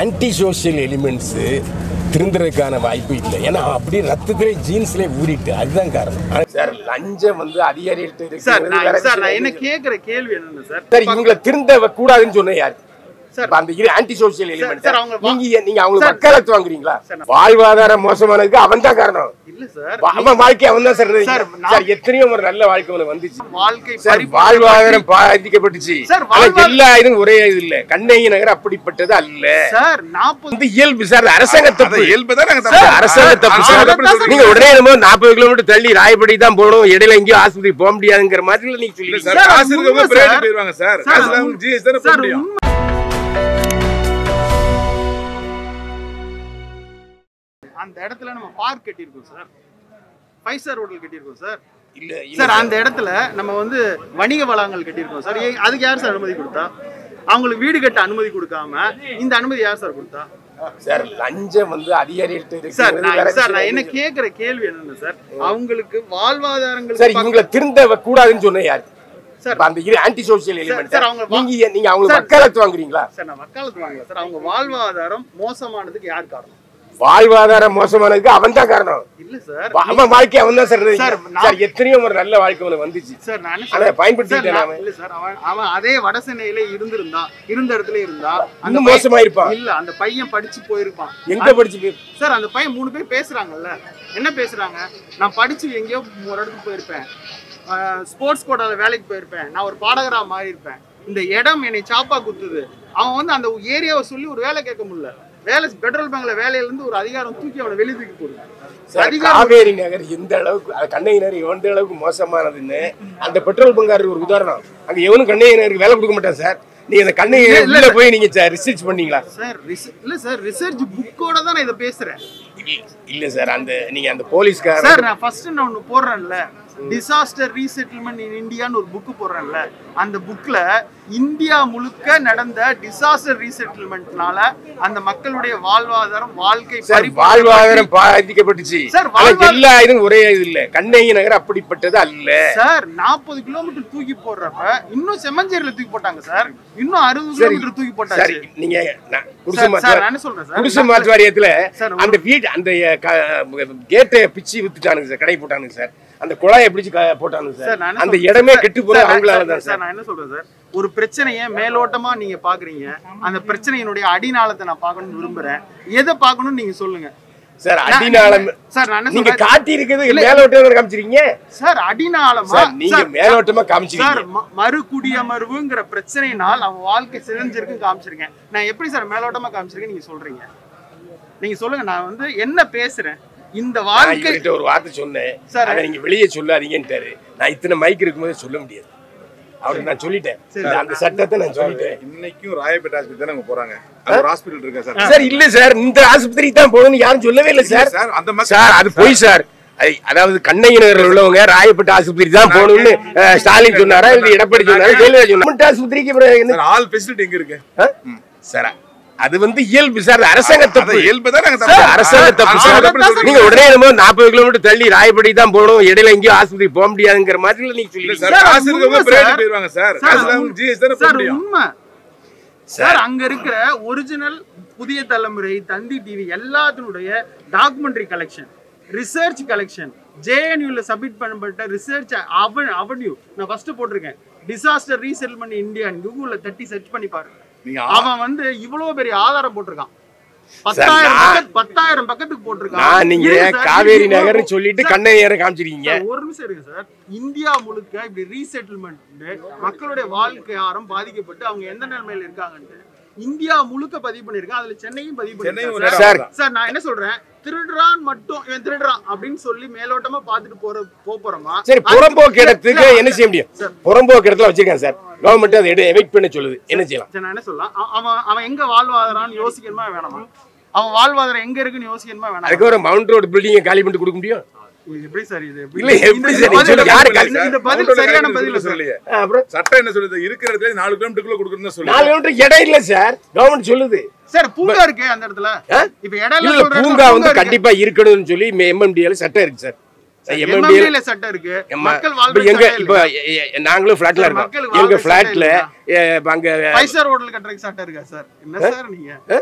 Anti social elements திருந்துறதுக்கான வாய்ப்பு இல்லை ஏன்னா அப்படியே ரத்தத்திலே ஜீன்ஸ்லேயே ஊறிட்டு அதுதான் காரணம் ஆனா சார் லஞ்சம் வந்து அதிகாரிகிட்ட சார் இருக்கிறது நான் வேற சார் நான் விஷயம். என்ன கேக்குற கேள்வி என்னன்னா சார் சார் இவங்களை திருந்த கூடாதுன்னு சொன்ன யார் சார். இப்ப அந்த இது ஆன்டி சோஷியல் எலிமெண்ட் சார், அவங்க வா- நீங்க ஏன் நீங்க அவங்க சார், வக்காலத்து வாங்குறீங்களா சார், நான்- வாழ்வாதாரம் மோசமானதுக்கு அவன் தான் காரணம் இல்ல சார் வா- அவன் வாழ்க்கை அவன் தான் சார் சார், நான்- சார் எத்தனையோ ஒரு நல்ல வாழ்க்கை அவனுக்கு வந்துச்சு வாழ்க்கை சார் பறிப்பு- வாழ்வாதாரம் பாதிக்கப்பட்டுச்சு சார், ஆனா வாழ்வா- எல்லா இதுவும் ஒரே இது இல்ல கண்ணகி நகர் அப்படிப்பட்டது அல்ல சார் நாற்பது வந்து இயல்பு சார் அரசாங்க தப்பு அது இயல்பு தான் நாங்க சார், தப்பு. அரசாங்க தப்பு ஆ, சார் அதை எப்படி சொல்றீங்க? நீங்க உடனே நம்ம நாற்பது கிலோமீட்டர் தள்ளி ராயப்படி தான் போகணும் இடையில எங்கேயும் ஆஸ்பத்திரி போக முடியாதுங்கிற மாதிரி நீங்க இல்ல சொல்லி சார், சார், காசு அது இருக்கவங்க உண்மை பிரைவேட் சார். போயிருவாங்க சார். சார், காசு அது இல்லாம உண்மை. GS தானே போக சார், முடியும். உண்மை. அந்த இடத்துல நம்ம பார்க் கட்டியிருக்கோம் சார் ஃபைவ் ஸ்டார் ஹோட்டல் கட்டியிருக்கோம் சார் இல்ல இல்ல சார் அந்த இடத்துல நம்ம வந்து வணிக வளாகங்கள் கட்டியிருக்கோம் சார் ஏன் அதுக்கு யார் சார் அனுமதி கொடுத்தா அவங்களுக்கு வீடு கட்ட அனுமதி கொடுக்காம இந்த அனுமதி யார் சார் கொடுத்தா சார் லஞ்சம் வந்து அதிகாரிகிட்ட சார் இருக்கிறது நான் வேற சார் நான் என்ன விஷயம். கேக்குற கேள்வி என்னன்னா சார் அவங்களுக்கு வாழ்வாதாரங்கள் சார் இவங்களை திருந்த கூடாதுன்னு சொன்ன யார் சார் இப்ப அந்த இது ஆன்டி சோஷியல் எலிமெண்ட் சார், அவங்க வா- நீங்க ஏன் நீங்க அவங்க சார், வக்காலத்து வாங்குறீங்களா சார் நான் வக்காலத்து வாங்கல சார் அவங்க வாழ்வாதாரம் மோசமானதுக்கு யார் காரணம் வாழ்வாதாரம் மோசமானதுக்கு அவன் தான் காரணம் இல்ல சார் வா- அவன் வாழ்க்கை அவன் தான் சார் சார், நான்- சார் எத்தனையோ ஒரு நல்ல வாழ்க்கை அவனுக்கு வந்துச்சு சார் நான் என்ன அதை சொல்றேன்? பயன்படுத்திட்டேன் சார், நான் அவன். இல்ல சார் அவன் அவன் அதே வட சென்னையில இருந்திருந்தா இருந்த இடத்துல இருந்தா அந்த இன்னும் பையன்- மோசமா இருப்பான். இல்ல அந்த பையன் படிச்சு போயிருப்பான் எங்க படிச்சு போய் சார் அந்த பையன் மூணு பேர் பேசுறாங்கல்ல என்ன பேசுறாங்க நான் படிச்சு எங்கேயோ ஒரு இடத்துக்கு போயிருப்பேன் ஸ்போர்ட்ஸ் கோட்டால வேலைக்கு போயிருப்பேன் நான் ஒரு பாடகரா மாறி இருப்பேன் இந்த இடம் என்னை சாப்பா குத்துது அவன் வந்து அந்த ஏரியாவை சொல்லி ஒரு வேலை கேட்க முடியல வேலை பெட்ரோல் பங்க்ல வேலையில இருந்து ஒரு அதிகாரம் தூக்கி அவனை வெளியே தூக்கி போடுது சார், அதிகாரம் காவேரி நகர் எந்த அளவுக்கு அது கண்ணகி நகர் எந்த அளவுக்கு மோசமானதுன்னு அந்த பெட்ரோல் பங்காரு ஒரு உதாரணம் அங்க எவனும் கண்ணகி நகருக்கு வேலை கொடுக்க மாட்டான் சார் நீங்க அந்த கண்ணகி இல்ல, நகர் உள்ள போய் நீங்க ரிசர்ச் பண்ணீங்களா சார் ரிச- இல்ல சார் ரிசர்ச் புக்கோட தான் நான் இதை பேசுறேன் இல்ல- இல்ல சார் அந்த நீங்க அந்த போலீஸ்கார சார் நான் ஃபர்ஸ்ட் நான் ஒன்று போடுறேன்ல டிசாஸ்டர் ரீசெட்டில்மெண்ட் இன் இந்தியான்னு ஒரு புக்கு போடுறேன்ல அந்த புக்ல இந்தியா முழுக்க நடந்த டிசாஸ்டர் ரீசெட்டில்மெண்ட்னால அந்த மக்களுடைய வாழ்வாதாரம் வாழ்க்கை சார் பறிப்பு- வாழ்வாதாரம் பாதிக்கப்பட்டுச்சு சார், ஆனா வாழ்வா- எல்லா இதுவும் ஒரே இது இல்ல கண்ணகி நகர் அப்படிப்பட்டது அல்ல சார் நாற்பது கிலோமீட்டர் தூக்கி போடுறப்ப இன்னும் செம்மஞ்சேரியில தூக்கி போட்டாங்க சார் இன்னும் அறுபது கிலோமீட்டர் தூக்கி சார் போட்டாச்சு நீங்க நான் குடிசை சார், சார், மாற்று நான் என்ன சொல்றேன் சார்? குடிசை மாற்று வாரியத்துல சார், அந்த வீடு அந்த கேட்டை பிச்சு வித்துட்டானுங்க சார் கடை போட்டானுங்க சார் அந்த குழாயை பிடிச்சு க- போட்டானுங்க சார், சார் நான் என்ன அந்த சொல்றேன்? இடமே சார், கெட்டு போறது சார், அவங்களால சார், தான் சார் சார் நான் என்ன சொல்றேன் சார் ஒரு பிரச்சனையை மேலோட்டமா நீங்க பாக்குறீங்க அந்த பிரச்சனையினுடைய அடிநாளத்தை நான் பார்க்கணும்னு விரும்புறேன் எதை பார்க்கணும்னு நீங்க சொல்லுங்க சார் நான்- அடிநாளம் சார் நான் என்ன நீங்க சொல்றேன் காட்டி இருக்கிறது இல்ல. மேலோட்டமா காமிச்சிருக்கீங்க சார் அடிநாளமா சார் நீங்க சார், மேலோட்டமா சார் காமிச்சிருக்கீங்க ம- மறு குடியமர்வுங்கிற பிரச்சனையினால் அவன் வாழ்க்கை சிதைஞ்சிருக்கு காமிச்சிருக்கேன் நான் எப்படி சார் மேலோட்டமா காமிச்சிருக்கேன் நீங்க சொல்றீங்க நீங்க சொல்லுங்க நான் வந்து என்ன பேசுறேன் இந்த நான் வாழ்க்கை இவர்கிட்ட ஒரு வார்த்தை சொன்னேன் சார். அதை நீங்க வெளியே சொல்லாதீங்கன்ட்டாரு நான் இத்தனை மைக் இருக்கும்போது சொல்ல முடியாது அவருக்கு நான் சொல்லிட்டேன் அந்த சட்டத்தை நான் சொல்லிட்டேன் இன்னைக்கும் ராயப்பேட்டை ஆஸ்பத்திரி தானே அங்க போறாங்க அங்க ஒரு ஹாஸ்பிடல் இருக்கு சார் சார் இல்ல சார் இந்த ஆஸ்பத்திரிக்கு தான் போகணும்னு யாரும் சொல்லவே இல்லை இல்ல சார் சார் அந்த மக்கள் சார் அது பொய் சார் ஐ- அதாவது கண்ணகி நகர்ல உள்ளவங்க ராயப்பட்ட ஆஸ்பத்திரி தான் போகணும்னு அஹ், ஸ்டாலின் சொன்னாரா இல்ல எடப்பாடி சொன்னாரா ஜெயலலிதா சொன்னாரா ஆஸ்பத்திரிக்கு அப்புறம் என்ன சார் ஆல் ஃபெசிலிட்டி எங்க இருக்கு ஆ? சார் அது வந்து இயல்பு சார் அது அரசாங்க தப்பு அது இயல்பு தான் நாங்க சார், தப்பு. அரசாங்க தப்பு அது சார் எப்படி சொல்றீங்க? நீங்க உடனே நம்ம நாற்பது கிலோமீட்டர் தள்ளி ராயப்படி தான் போகணும் இடையில எங்கேயும் ஆஸ்பத்திரி போக முடியாதுங்கிற மாதிரி நீங்க இல்ல சொல்லி சார் சார், காசு அது இருக்கவங்க உண்மை பிரைவேட் சார். போயிருவாங்க சார் சார், காசு இல்லாம ஜிஎஸ் தானே போக சார் முடியும் உண்மை சார் அங்க இருக்கிற ஒரிஜினல் புதிய தலைமுறை தந்தி டிவி எல்லாத்தினுடைய டாக்குமெண்ட்ரி கலெக்ஷன் ரிசர்ச் கலெக்ஷன் ஜேஎன்யூல சப்மிட் பண்ணப்பட்ட ரிசர்ச் அவன் அவன்யூ நான் ஃபர்ஸ்ட் போட்டிருக்கேன் டிசாஸ்டர் ரீசெட்டில்மெண்ட் இந்தியா கூகுள்ல தட்டி சர்ச் பண்ணி பாருங்க நீங்க அவன் வந்து இவ்வளவு பெரிய ஆதாரம் போட்டிருக்கான் பத்தாயிரம் நான்- பக்கத்து- பத்தாயிரம் பக்கத்துக்கு போட்டிருக்கான் நான் நீங்க இருங்க சார், காவேரி இருங்க. நகர்னு சொல்லிட்டு சார், கண்ணகி நகரை காமிச்சிருக்கீங்க சார், ஒரு நிமிஷம் இருங்க சார் இந்தியா முழுக்க இப்படி ரீசெட்டில்மெண்ட் மக்களுடைய வாழ்க்கையாரம் பாதிக்கப்பட்டு அவங்க எந்த நிலைமையில இருக்காங்கன்ட்டு இந்தியா முழுக்க பதிவு பண்ணிருக்கேன் அதுல சென்னையும் பதிவு சென்னையும் ஒரு பண்ணிருக்கேன் சார். சார் சார் நான் என்ன சொல்றேன் திருடுறான் மட்டும் இவன் திருடுறான் அப்படின்னு சொல்லி மேலோட்டமா பாத்துட்டு போற போப் போறோமா சரி புறம்போக்கு இடத்துக்கு சார், என்ன செய்ய முடியும் சார். புறம்போக்கு இடத்துல வச்சிருக்கேன் சார் கவர்மெண்ட் அதை எடு எவிக்ட் பண்ண சொல்லுது என்ன செய்யலாம் சரி, நான் என்ன சொல்லலாம் அவ- அவன் அவன் எங்க வாழ்வாதாரம்னு யோசிக்கணுமா வேணாமா அவன் வாழ்வாதாரம் எங்க இருக்குன்னு யோசிக்கணுமா வேணாமா அதுக்கப்புறம் மவுண்ட் ரோடு பில்டிங்கை காலி பண்ணிட்டு கொடுக்க முடியும் இது எப்படி சார் இது இல்ல, எப்படி இந்த- சார்? இந்த சொல்லு, பதில் யாரு இந்த- காலி- இந்த பதில் மவுண்ட் சரியான ரோடு பதில் சார் சொல்லலையே ஆ, அப்புறம் சட்டம் என்ன சொல்லுது இருக்கிற இடத்துல நாலு கிலோமீட்டருக்குள்ள கொடுக்கணும்னு தான் நாலு சொல்லுது கிலோமீட்டர் இடம் இல்ல சார் கவர்மெண்ட் சொல்லுது சார் பூங்கா இருக்கு அந்த இடத்துல ஆ? இப்ப இடையில இல்ல சொல்ற இடத்துல பூங்கா வந்து இருக்கு. கண்டிப்பா இருக்கணும்னு சொல்லி எம்எம்டிஎல் சட்டம் இருக்கு சார் எம்எம்டிஎல் MMDல சட்டம் இருக்கு மக்கள் இப்ப வாழ்ற எங்க சட்டம் இப்ப இல்ல. எ- எ- நாங்களும் பிளாட்ல சார், இருக்கோம் மக்கள் எங்க வாழ்ற பிளாட்ல சட்டம் அங்க ஃபைவ் ஸ்டார் ஹோட்டல் கட்டுறதுக்கு சட்டம் இருக்கா சார் என்ன சார் நீங்க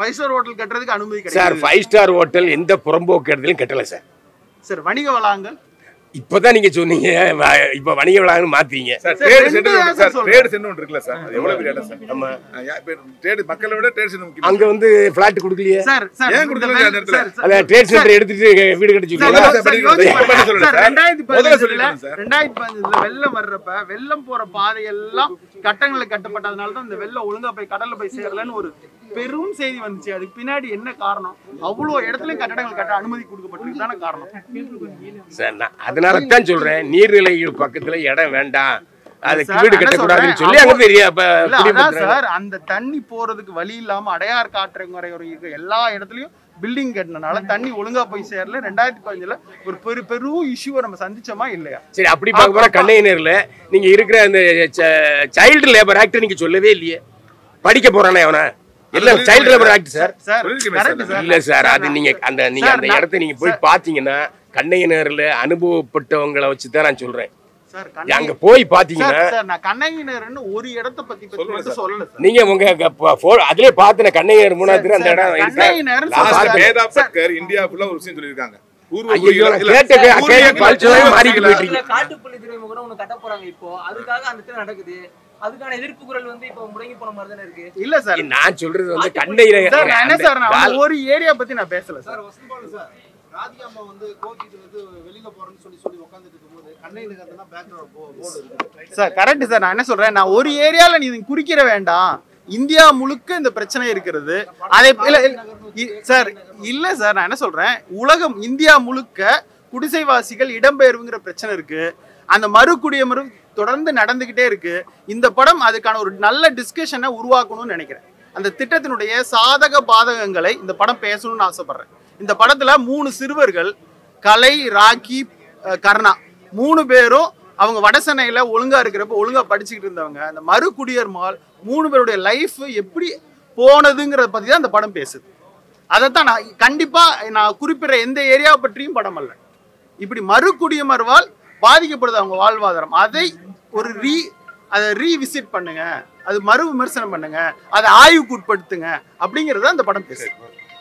ஃபைவ் ஸ்டார் ஹோட்டல் கட்டுறதுக்கு அனுமதி சார் கிடையாது ஃபைவ் ஸ்டார் ஹோட்டல் எந்த புறம்போக்கு இடத்துலையும் கட்டலை சார் சார் வணிக வளாகங்கள் இப்போதான் நீங்க சொன்னீங்க வ- இப்ப வணிக வளாகம்னு மாத்தீங்க சார் சார், ட்ரேட் ரெண்டு சென்டர் தான் சார் சார் சொல்றேன். ட்ரேட் சென்டர் ஒன்று இருக்குல்ல சார் அது எவ்வளவு பெரிய இடம் சார் ஆமா ட்ரேட் மக்களை விட ட்ரேட் சென்டர் முக்கியம் அங்க வந்து பிளாட் கொடுக்கலையே சார் சார் ஏன் இந்த கொடுக்கல வெள்ள- அந்த இடத்துல? சார், சார், அத ட்ரேட் சென்டர் எடுத்துட்டு வீடு கட்ட சார், சொல்லுங்க சார், சார், படிக்க யோசிச்சு சொல்லுங்க. பாருங்க. சொல்லுங்க சார், சார். ரெண்டாயிரத்தி முதல்ல பதினஞ்சுல சொல்லிடுங்க சார். ரெண்டாயிரத்தி பதினஞ்சுல வெள்ளம் வர்றப்ப வெள்ளம் போற பாதையெல்லாம் கட்டங்களை கட்டப்பட்டதுனால தான் இந்த வெள்ளம் ஒழுங்கா போய் கடல்ல போய் சேரலன்னு ஒரு பெரும் செய்தி வந்துச்சு அதுக்கு பின்னாடி என்ன காரணம் அவ்வளவு இடத்துலயும் கட்டடங்கள் கட்ட அனுமதி கொடுக்கப்பட்டிருக்கு தானே காரணம் சார் நான் அதனால தான் சொல்றேன் நீர்நிலைகள் பக்கத்துல இடம் வேண்டாம் அதுக்கு சார், வீடு நான் என்ன கட்டக்கூடாதுன்னு சொல்றேன், சொல்லி அங்க அப்போ- பெரிய அப்ப இல்ல அதான் குடிமக்கள் சார் அந்த தண்ணி போறதுக்கு வழி இல்லாம அடையார் காற்றங்கரை ஒரு இருக்க எல்லா இடத்துலயும் பில்டிங் கட்டினால தண்ணி ஒழுங்கா போய் சேரல ரெண்டாயிரத்தி பதினஞ்சுல ஒரு பெரு பெரும் இஷ்யூவை நம்ம சந்திச்சோமா இல்லையா சரி அப்படி பார்க்க போற கண்ணையினர்ல நீங்க இருக்கிற அந்த சைல்டு லேபர் ஆக்ட் நீங்க சொல்லவே இல்லையே படிக்க போறானே அவன இல்ல அது child labour act sir sir சொல்லிருக்கேன் correct சார். இல்ல சார் அது நீங்க அந்த நீங்க சார், அந்த நான்- இடத்த நீங்க போய் பாத்தீங்கன்னா கண்ணையினர்ல அனுபவப்பட்டவங்களை வச்சு தான் நான் சொல்றேன் சார் அங்க கண்ணகி போய் சார் பாத்தீங்கன்னா சார் நான் கண்ணகினர்னு ஒரு இடத்த பத்தி பத்தி சொல்லுங்க மட்டும் சார். சொல்லல சார் நீங்க உங்க க- ப- pho- அதுலயே பாத்துன கண்ணையர் மூணாவது அந்த இடம் இருக்கு சார். கண்ணகினர் last sir, Vedha sir, Patkar India ஃபுல்லா ஒரு விஷயம் சொல்லியிருக்காங்க பூர்வ ஐயோ, குடிகள் நான் இல்ல, கேட்ட கே- பூர்வ கேட்ட குடிகள் culture பூர்வ மாறிட்டு குடிகள் போயிட்டு இதுல காட்டுப்புள்ளி துறைமுகம் ஒண்ணு கட்ட போறாங்க இப்போ அதுக்காக அந்த இடத்துல நடக்குது அதுக்கான எதிர்ப்பு குரல் வந்து இப்போ முடங்கி போன மாதிரி தானே இருக்கு இல்ல சார் நான் சொல்றது வந்து கண்ணையில சார் நான் என்ன அந்த சார் நான் கால்- வந்து ஒரு ஏரியா பத்தி நான் பேசல sir sir Vasanthabalu sir Radhika அம்மா வந்து கோச்சிட்டு வந்து வெளியில போறேன்னு சொல்லி சொல்லி உட்காந்துட்டு இருக்கும்போது கண்ணை நகர்னா பேக்ரவுண்ட் போர்டு இருக்கு சார் கரெக்ட் சார் நான் என்ன சொல்றேன் நான் ஒரு ஏரியால நீ இதை குறிக்கிற வேண்டாம் இந்தியா முழுக்க இந்த பிரச்சனை இருக்கிறது அதை இல்ல இல்ல, இ- சார் இல்ல சார் நான் என்ன சொல்றேன் உலகம் இந்தியா முழுக்க குடிசைவாசிகள் இடம்பெயர்வுங்கிற பிரச்சனை இருக்கு அந்த மறு குடியமரும் தொடர்ந்து நடந்துகிட்டே இருக்கு இந்த படம் அதுக்கான ஒரு நல்ல டிஸ்கஷனை உருவாக்கணும்னு நினைக்கிறேன் அந்த திட்டத்தினுடைய சாதக பாதகங்களை இந்த படம் பேசணும்னு ஆசைப்படுறேன் இந்த படத்துல மூணு சிறுவர்கள் கலை ராக்கி அஹ், கர்ணா மூணு பேரும் அவங்க வடசென்னையில ஒழுங்கா இருக்கிறப்ப ஒழுங்கா படிச்சுக்கிட்டு இருந்தவங்க அந்த மறு குடியேறுமால் மூணு பேருடைய லைஃப் எப்படி போனதுங்கிறத பத்தி தான் இந்த படம் பேசுது அதைத்தான் நான் கண்டிப்பா நான் குறிப்பிடுற எந்த ஏரியா பற்றியும் படம் அல்ல இப்படி மறு குடியமர்வால் பாதிக்கப்படுது அவங்க வாழ்வாதாரம் அதை ஒரு ரீ அதை ரீவிசிட் பண்ணுங்க அது மறு விமர்சனம் பண்ணுங்க அதை ஆய்வுக்கு உட்படுத்துங்க அப்படிங்கறத அந்த படம் பேசுது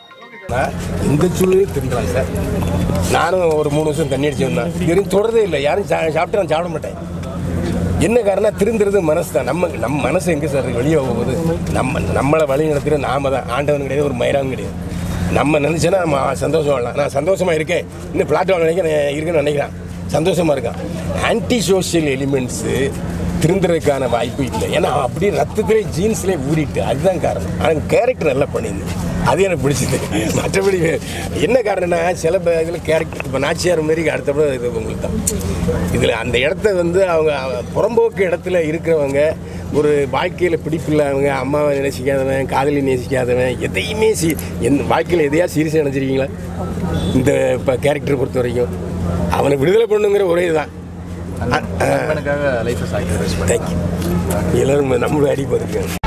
இந்த சூழ்நிலையும் திருந்தலாம் சார் நானும் ஒரு மூணு வருஷம் தண்ணி அடிச்சு வந்தேன் இதுவரையும் தொடரதே இல்லை யாரும் சா- சாப்பிட்டு நான் சாப்பிட மாட்டேன் என்ன காரணம் திருந்துறது மனசு தான் நம்ம நம்ம மனசு எங்கே சார் வெளியே போகுது நம்ம நம்மளை வழி நடத்துகிற நாம தான் ஆண்டவன் கிடையாது ஒரு மயிராவும் கிடையாது நம்ம நினச்சேன்னா நம்ம சந்தோஷம் வாழலாம் நான் சந்தோஷமாக இருக்கேன் இன்னும் பிளாட் வாங்க நினைக்க இருக்குன்னு நினைக்கிறேன் சந்தோஷமாக இருக்கான் ஆன்டி சோஷியல் எலிமெண்ட்ஸு திருந்துறதுக்கான வாய்ப்பு இல்லை ஏன்னா அவன் அப்படியே ரத்தத்திலே ஜீன்ஸ்லேயே ஊறிட்டு அதுதான் காரணம் ஆனால் கேரக்டர் நல்லா பண்ணியிருந்து அது எனக்கு பிடிச்சது மற்றபடி என்ன காரணம்னா சில இதில் கேரக்டர் இப்போ நாச்சியார் மாரி அடுத்தப்பட இது உங்களுக்கு தான் இதில் அந்த இடத்த வந்து அவங்க அவ- புறம்போக்கு இடத்துல இருக்கிறவங்க ஒரு வாழ்க்கையில் பிடிப்பில்லாதவங்க அம்மாவை நேசிக்காதவன் காதலி நேசிக்காதவன் எதையுமே சி என் வாழ்க்கையில் எதையா சீரியஸாக நினச்சிருக்கீங்களா இந்த இப்போ கேரக்டரை பொறுத்த வரைக்கும் அவனை விடுதலை பண்ணுங்கிற ஒரே இதுதான் நண்பனுக்காக லைஃப் சாக்ரிஃபைஸ் தேங்க்யூ எல்லோரும் நம்மளும் அடி போயிருக்காங்க